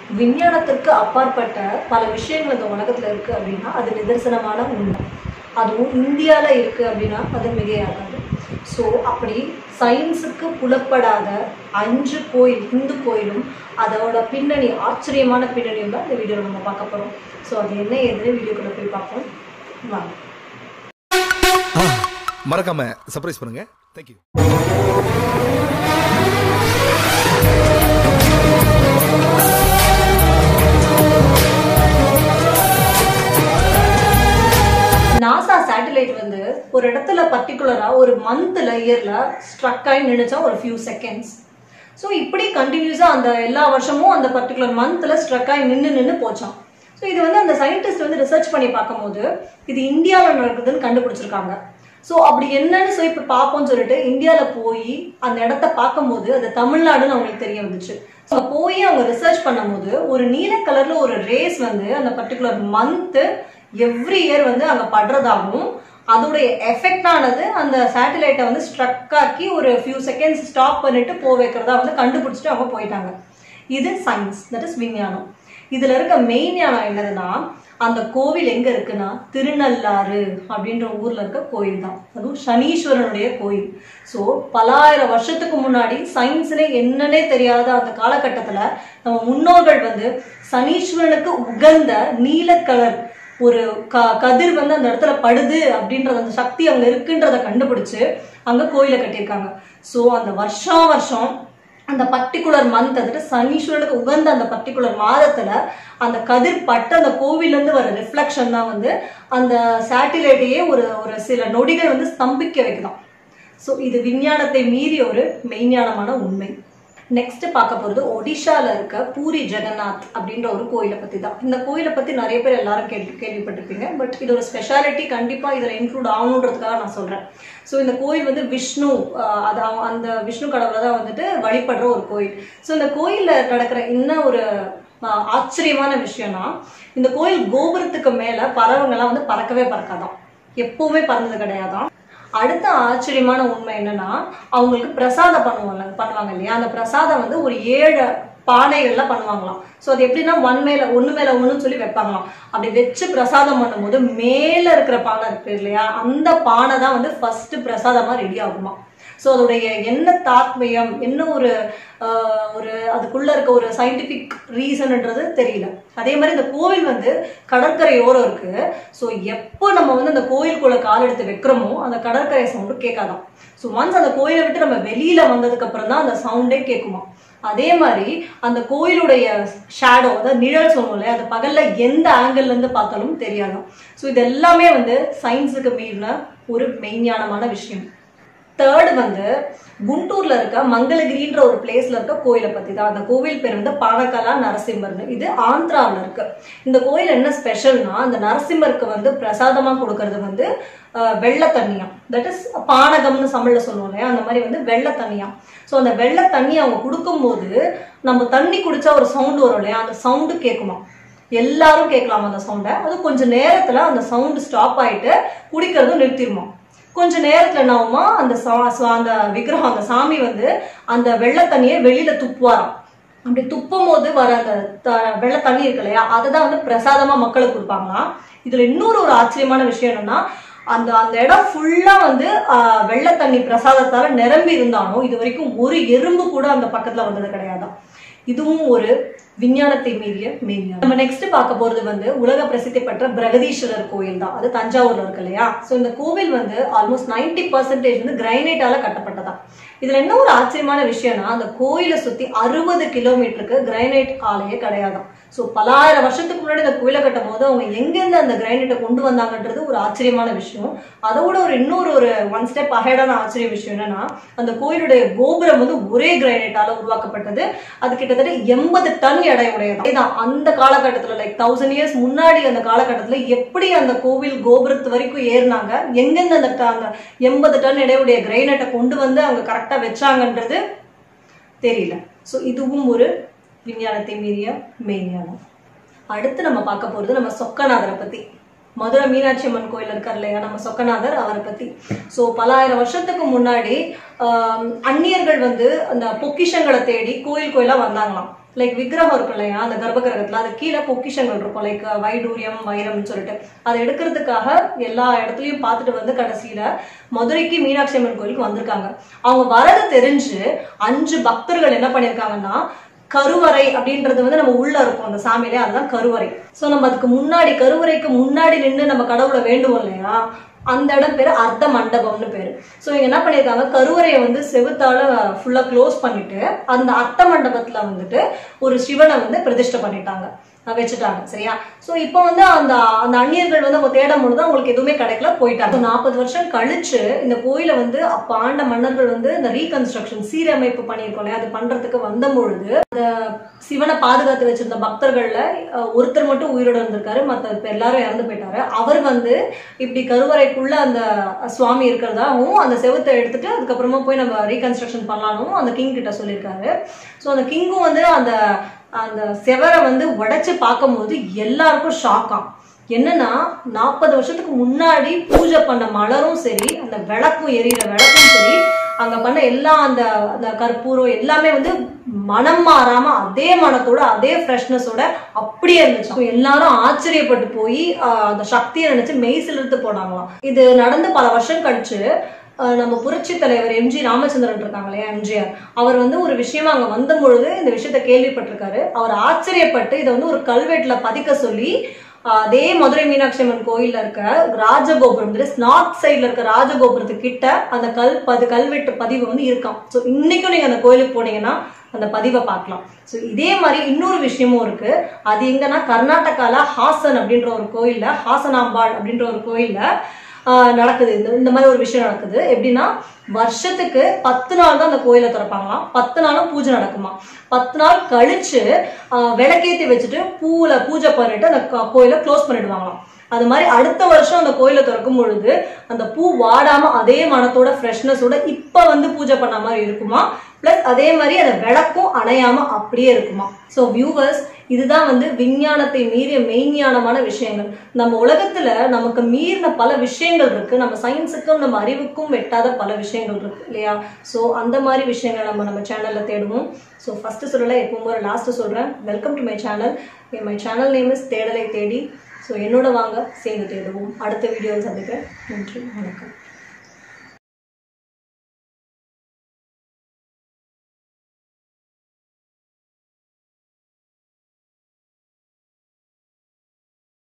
விஞ்ஞானத்திற்கு அப்பாற்பட்ட பல விஷயங்கள் இந்த உலகத்துல இருக்கு அப்படின்னா அது நிதர்சனமான உண்மை அதுவும் இந்தியால இருக்கு அப்படின்னா அது மிகையாகாது ஸோ அப்படி சயின்ஸுக்கு புலப்படாத அஞ்சு கோயில் இந்து கோயிலும் அதோட பின்னணி ஆச்சரியமான பின்னணியும் தான் இந்த வீடியோவில் நம்ம பார்க்க போகிறோம் ஸோ அது என்ன ஏதுன்னு வீடியோக்குள்ள போய் பார்ப்போம் வாங்க மறக்காம சர்ப்ரைஸ் பண்ணுங்க தேங்க்யூ நாசா சேட்டலைட் வந்து ஒரு இடத்துல பர்டிகுலரா ஒரு மந்த்ல இயர்ல ஸ்ட்ரக் ஆகி நினைச்சா ஒரு ஃபியூ செகண்ட்ஸ் ஸோ இப்படி கண்டினியூஸா அந்த எல்லா வருஷமும் அந்த பர்டிகுலர் மந்த்ல ஸ்ட்ரக் ஆகி நின்று நின்று போச்சான் ஸோ இது வந்து அந்த சயின்டிஸ்ட் வந்து ரிசர்ச் பண்ணி பார்க்கும்போது இது இந்தியாவில் நடக்குதுன்னு கண்டுபிடிச்சிருக்காங்க ஸோ அப்படி என்னன்னு சொல்லி இப்போ பார்ப்போம்னு சொல்லிட்டு இந்தியாவில் போய் அந்த இடத்த பார்க்கும்போது அது தமிழ்நாடுன்னு அவங்களுக்கு தெரிய வந்துச்சு ஸோ போய் அவங்க ரிசர்ச் பண்ணும்போது ஒரு நீல கலர்ல ஒரு ரேஸ் வந்து அந்த பர்டிகுலர் மந்த்து எவ்ரி இயர் வந்து அங்கே படுறதாகவும் அதோடைய எஃபெக்ட் ஆனது அந்த சேட்டலைட்டை வந்து ஸ்ட்ரக் ஆக்கி ஒரு ஃபியூ செகண்ட்ஸ் ஸ்டாப் பண்ணிட்டு போ வைக்கிறதா வந்து கண்டுபிடிச்சிட்டு அவங்க போயிட்டாங்க இது சயின்ஸ் தட் இஸ் விஞ்ஞானம் இதுல இருக்க மெயின் ஞானம் என்னதுன்னா அந்த கோவில் எங்க இருக்குன்னா திருநள்ளாறு அப்படின்ற ஊர்ல இருக்க கோயில் தான் அதுவும் சனீஸ்வரனுடைய கோயில் ஸோ பலாயிரம் வருஷத்துக்கு முன்னாடி சயின்ஸ்னே என்னன்னே தெரியாத அந்த காலகட்டத்துல நம்ம முன்னோர்கள் வந்து சனீஸ்வரனுக்கு உகந்த நீல கலர் ஒரு க கதிர் வந்து அந்த இடத்துல படுது அப்படின்றது அந்த சக்தி அங்க இருக்குன்றத கண்டுபிடிச்சு அங்க கோயிலை கட்டியிருக்காங்க ஸோ அந்த வருஷம் வருஷம் அந்த பர்டிகுலர் மந்த் வந்துட்டு சனீஸ்வரனுக்கு உகந்த அந்த பர்டிகுலர் மாதத்துல அந்த கதிர் பட்டு அந்த கோவில்ல இருந்து வர ரிஃப்ளெக்ஷன் தான் வந்து அந்த சேட்டிலைட்டையே ஒரு ஒரு சில நொடிகள் வந்து ஸ்தம்பிக்க வைக்குதாம் ஸோ இது விஞ்ஞானத்தை மீறிய ஒரு மெய்ஞானமான உண்மை நெக்ஸ்ட் பார்க்க போறது ஒடிஷால இருக்க பூரி ஜெகநாத் அப்படின்ற ஒரு கோயிலை பத்தி தான் இந்த கோயிலை பத்தி நிறைய பேர் எல்லாரும் கேள்வி கேள்விப்பட்டிருப்பீங்க பட் இதோட ஸ்பெஷாலிட்டி கண்டிப்பா இதுல இன்க்ளூட் ஆகணுன்றதுக்காக நான் சொல்றேன் ஸோ இந்த கோயில் வந்து விஷ்ணு ஆஹ் அது அவ- அந்த விஷ்ணு கடவுளை தான் வந்துட்டு வழிபடுற ஒரு கோயில் ஸோ இந்த கோயில்ல நடக்கிற என்ன ஒரு ஆஹ், ஆச்சரியமான விஷயம்னா இந்த கோயில் கோபுரத்துக்கு மேல பறவைங்கள்லாம் வந்து பறக்கவே பறக்காதாம் எப்பவுமே பறந்தது கிடையாதாம் அடுத்த ஆச்சரியமான உண்மை என்னன்னா அவங்களுக்கு பிரசாதம் பண்ணுவாங்க பண்ணுவாங்க இல்லையா அந்த பிரசாதம் வந்து ஒரு ஏழு பானைகள்ல பண்ணுவாங்களாம் ஸோ அது எப்படின்னா ஒன் மேல ஒண்ணு மேல ஒண்ணுன்னு சொல்லி வைப்பாங்களாம் அப்படி வச்சு பிரசாதம் பண்ணும்போது மேல இருக்கிற பானை இருக்கு இல்லையா அந்த பானை தான் வந்து ஃபர்ஸ்ட் பிரசாதமா ரெடி ஆகுமா ஸோ அதோடைய என்ன தாத்மயம் என்ன ஒரு ஆஹ், ஒரு அதுக்குள்ள இருக்க ஒரு சயின்டிபிக் ரீசன்ன்றது தெரியல அதே மாதிரி இந்த கோவில் வந்து கடற்கரையோரம் இருக்கு ஸோ எப்போ நம்ம வந்து அந்த கோயிலுக்குள்ள கால் எடுத்து வைக்கிறோமோ அந்த கடற்கரை சவுண்டு கேட்காதாம் ஸோ ஒன்ஸ் அந்த கோயிலை விட்டு நம்ம வெளியில வந்ததுக்கு அப்புறம் தான் அந்த சவுண்டே கேட்குமா அதே மாதிரி அந்த கோயிலுடைய ஷேடோ அதாவது நிழல் சொல்லுவோம் இல்லையா அது பகல்ல எந்த ஆங்கிள் இருந்து பார்த்தாலும் தெரியாதாம் ஸோ இது எல்லாமே வந்து சயின்ஸுக்கு மீறின ஒரு மெய்ஞானமான விஷயம் தேர்ட் வந்து குண்டூர்ல இருக்க மங்களகிரின்ற ஒரு பிளேஸ்ல இருக்க கோயிலை பத்தி தான் அந்த கோவில் பேர் வந்து பானகலா நரசிம்மர்னு இது ஆந்திராவில் இருக்கு இந்த கோயில் என்ன ஸ்பெஷல்னா அந்த நரசிம்மருக்கு வந்து பிரசாதமா கொடுக்கறது வந்து அஹ், வெள்ளை தண்ணியாம் தட் இஸ் பானகம்னு தமிழ்ல சொல்லுவோம் இல்லையா அந்த மாதிரி வந்து வெள்ளை தண்ணியாம் ஸோ அந்த வெள்ளை தண்ணி அவங்க கொடுக்கும்போது நம்ம தண்ணி குடிச்சா ஒரு சவுண்ட் வரும் இல்லையா அந்த சவுண்டு கேட்குமா எல்லாரும் கேட்கலாம் அந்த சவுண்டை அது கொஞ்ச நேரத்துல அந்த சவுண்ட் ஸ்டாப் ஆயிட்டு குடிக்கிறதும் நிறுத்திடுமா கொஞ்ச நேரத்துல என்ன ஆகுமா அந்த சா- சா- அந்த விக்கிரகம் அந்த சாமி வந்து அந்த வெள்ளை தண்ணியை வெளியில துப்புவாராம் அப்படி துப்பும் போது வர அந்த த- வெள்ளை தண்ணி இருக்கு இல்லையா அதை தான் வந்து பிரசாதமா மக்களுக்கு கொடுப்பாங்களாம் இதுல இன்னொரு ஒரு ஆச்சரியமான விஷயம் என்னன்னா அந்த அந்த இடம் ஃபுல்லா வந்து ஆஹ், வெள்ளை தண்ணி பிரசாதத்தால நிரம்பி இருந்தாலும் இது வரைக்கும் ஒரு எறும்பு கூட அந்த பக்கத்துல வந்தது கிடையாதாம் இதுவும் ஒரு விஞ்ஞானத்தை மீறிய மெய்ஞானம் நம்ம நெக்ஸ்ட் பார்க்க போறது வந்து உலக பிரசித்தி பெற்ற பிரகதீஸ்வரர் கோயில் தான் அது தஞ்சாவூர்ல இருக்கு இல்லையா ஸோ இந்த கோவில் வந்து ஆல்மோஸ்ட் 90% பர்சன்டேஜ் வந்து கிரைனைட்டால கட்டப்பட்டதா இதுல என்ன ஒரு ஆச்சரியமான விஷயம்னா அந்த கோயிலை சுத்தி அறுபது கிலோமீட்டருக்கு கிரைனைட் ஆலையே கிடையாதாம் ஸோ பலாயிரம் வருஷத்துக்கு முன்னாடி இந்த கோயிலை கட்டும் போது அவங்க எங்கேருந்து அந்த கிரைனைட்டை கொண்டு வந்தாங்கன்றது ஒரு ஆச்சரியமான விஷயம் அதோட ஒரு இன்னொரு ஒரு ஒன் ஸ்டெப் அஹெடான ஆச்சரிய விஷயம் என்னன்னா அந்த கோயிலுடைய கோபுரம் வந்து ஒரே கிரைனைட்டால உருவாக்கப்பட்டது அது கிட்டத்தட்ட எண்பது டன் எடை உடையது இதுதான் அந்த காலகட்டத்துல லைக் தௌசண்ட் இயர்ஸ் முன்னாடி அந்த காலகட்டத்துல எப்படி அந்த கோவில் கோபுரத்து வரைக்கும் ஏறினாங்க எங்கெங்க அந்த ட- அந்த எண்பது டன் எடையுடைய கிரைனைட்டை கொண்டு வந்து அவங்க கரெக்டா வச்சாங்கன்றது தெரியல ஸோ இதுவும் ஒரு விஞ்ஞானத்தை மீறிய மெய்ஞானம் அடுத்து நம்ம பார்க்க போறது நம்ம சொக்கநாதரை பத்தி மதுரை மீனாட்சி அம்மன் கோயில் இருக்கார் இல்லையா நம்ம சொக்கநாதர் அவரை பத்தி ஸோ பலாயிரம் வருஷத்துக்கு முன்னாடி ஆம், அந்நியர்கள் வந்து அந்த பொக்கிஷங்களை தேடி கோயில் கோயிலா வந்தாங்களாம் லைக் விக்கிரகம் இருக்கும் இல்லையா அந்த கர்ப்பகிரகத்துல அது கீழே பொக்கிஷங்கள் இருக்கும் லைக் வைடூரியம் வைரம்னு சொல்லிட்டு அதை எடுக்கிறதுக்காக எல்லா இடத்துலயும் பார்த்துட்டு வந்து கடைசியில மதுரைக்கு மீனாட்சி அம்மன் கோயிலுக்கு வந்திருக்காங்க அவங்க வரது தெரிஞ்சு அஞ்சு பக்தர்கள் என்ன பண்ணியிருக்காங்கன்னா கருவறை அப்படின்றது வந்து நம்ம உள்ள இருக்கும் அந்த சாமியிலே அதுதான் கருவறை சோ நம்ம அதுக்கு முன்னாடி கருவறைக்கு முன்னாடி நின்று நம்ம கடவுளை வேண்டுவோம் இல்லையா அந்த இடம் பேரு அர்த்த மண்டபம்னு பேரு சோ இங்க என்ன பண்ணிருக்காங்க கருவறையை வந்து செவுத்தால ஃபுல்லா க்ளோஸ் பண்ணிட்டு அந்த அர்த்த மண்டபத்துல வந்துட்டு ஒரு சிவனை வந்து பிரதிஷ்டை பண்ணிட்டாங்க அஹ் வச்சுட்டாங்க சரியா சோ இப்போ வந்து அந்த அந்த அந்நியர்கள் வந்து அவங்க தேடும் பொழுது அவங்களுக்கு எதுவுமே கிடைக்கல போயிட்டாங்க நாற்பது வருஷம் கழிச்சு இந்த கோயிலை வந்து அப்ப ஆண்ட மன்னர்கள் வந்து இந்த ரீகன்ஸ்ட்ரக்ஷன் சீரமைப்பு பண்ணியிருக்கோம் இல்லையா அது பண்றதுக்கு வந்த பொழுது அந்த சிவனை பாதுகாத்து வச்சிருந்த பக்தர்கள்ல அஹ், ஒருத்தர் மட்டும் உயிரோட இருந்திருக்காரு மத்த இப்ப எல்லாரும் இறந்து போயிட்டாரு அவர் வந்து இப்படி கருவறைக்குள்ள அந்த சுவாமி இருக்கிறதாவும் அந்த செவுத்தை எடுத்துட்டு அதுக்கப்புறமா போய் நம்ம ரீகன்ஸ்ட்ரக்ஷன் பண்ணலாம்னு அந்த கிங் கிட்ட சொல்லியிருக்காரு ஸோ அந்த கிங்கும் வந்து அந்த அந்த செவரை வந்து உடைச்சு பார்க்கும்போது எல்லாருக்கும் ஷாக்காம் என்னன்னா நாற்பது வருஷத்துக்கு முன்னாடி பூஜை பண்ண மலரும் சரி அந்த விளக்கும் எரியிற விளக்கும் சரி அங்க பண்ண எல்லா அந்த அந்த கற்பூரம் எல்லாமே வந்து மனம் மாறாம அதே மனத்தோட அதே ஃப்ரெஷ்னஸோட அப்படியே இருந்துச்சு அப்ப எல்லாரும் ஆச்சரியப்பட்டு போய் ஆஹ், அந்த சக்தியை நினைச்சு மெய் சிலிர்த்து போனாங்களாம் இது நடந்து பல வருஷம் கழிச்சு ஆஹ், நம்ம புரட்சி தலைவர் எம்ஜி ராமச்சந்திரன் இருக்காங்க இல்லையா எம்ஜிஆர் அவர் வந்து ஒரு விஷயமா அங்க வந்த பொழுது இந்த விஷயத்த கேள்விப்பட்டிருக்காரு அவர் ஆச்சரியப்பட்டு இதை வந்து ஒரு கல்வெட்டுல பதிக்க சொல்லி ஆஹ், அதே மதுரை மீனாட்சி அம்மன் கோயில்ல இருக்க ராஜகோபுரம் நார்த் சைடுல இருக்க ராஜகோபுரத்துக்கு கிட்ட அந்த கல் பது கல்வெட்டு பதிவு வந்து இருக்காம் ஸோ இன்னைக்கும் நீங்க அந்த கோயிலுக்கு போனீங்கன்னா அந்த பதிவை பார்க்கலாம் ஸோ இதே மாதிரி இன்னொரு விஷயமும் இருக்கு அது எங்கன்னா கர்நாடகால ஹாசன் அப்படின்ற ஒரு கோயில்ல ஹாசனாம்பாள் அப்படின்ற ஒரு கோயில்ல ஆஹ், நடக்குது இந்த இந்த மாதிரி ஒரு விஷயம் நடக்குது எப்படின்னா வருஷத்துக்கு பத்து நாள் தான் அந்த கோயிலை திறப்பாங்களாம் பத்து நாளும் பூஜை நடக்குமா பத்து நாள் கழிச்சு ஆஹ், விளக்கேத்தி வச்சுட்டு பூல பூஜை பண்ணிட்டு அந்த க- கோயிலை க்ளோஸ் பண்ணிடுவாங்களாம் அது மாதிரி அடுத்த வருஷம் அந்த கோயிலை திறக்கும் பொழுது அந்த பூ வாடாம அதே மனத்தோட ஃப்ரெஷ்னஸோட இப்ப வந்து பூஜை பண்ண மாதிரி இருக்குமா பிளஸ் அதே மாதிரி அந்த விளக்கும் அணையாம அப்படியே இருக்குமா ஸோ வியூவர்ஸ் இதுதான் வந்து விஞ்ஞானத்தை மீறிய மெய்ஞானமான விஷயங்கள் நம்ம உலகத்துல நமக்கு மீறின பல விஷயங்கள் இருக்கு நம்ம சயின்ஸுக்கும் நம்ம அறிவுக்கும் வெட்டாத பல விஷயங்கள் இருக்கு இல்லையா ஸோ அந்த மாதிரி விஷயங்களை நம்ம நம்ம சேனல்ல தேடுவோம் ஸோ ஃபர்ஸ்ட் சொல்லல எப்பவும் ஒரு லாஸ்ட் சொல்றேன் welcome to my channel my channel name is தேடலை தேடி ஸோ என்னோட வாங்க சேர்ந்து தேடுவோம் அடுத்த வீடியோவில் சந்திக்கிறேன் நன்றி வணக்கம்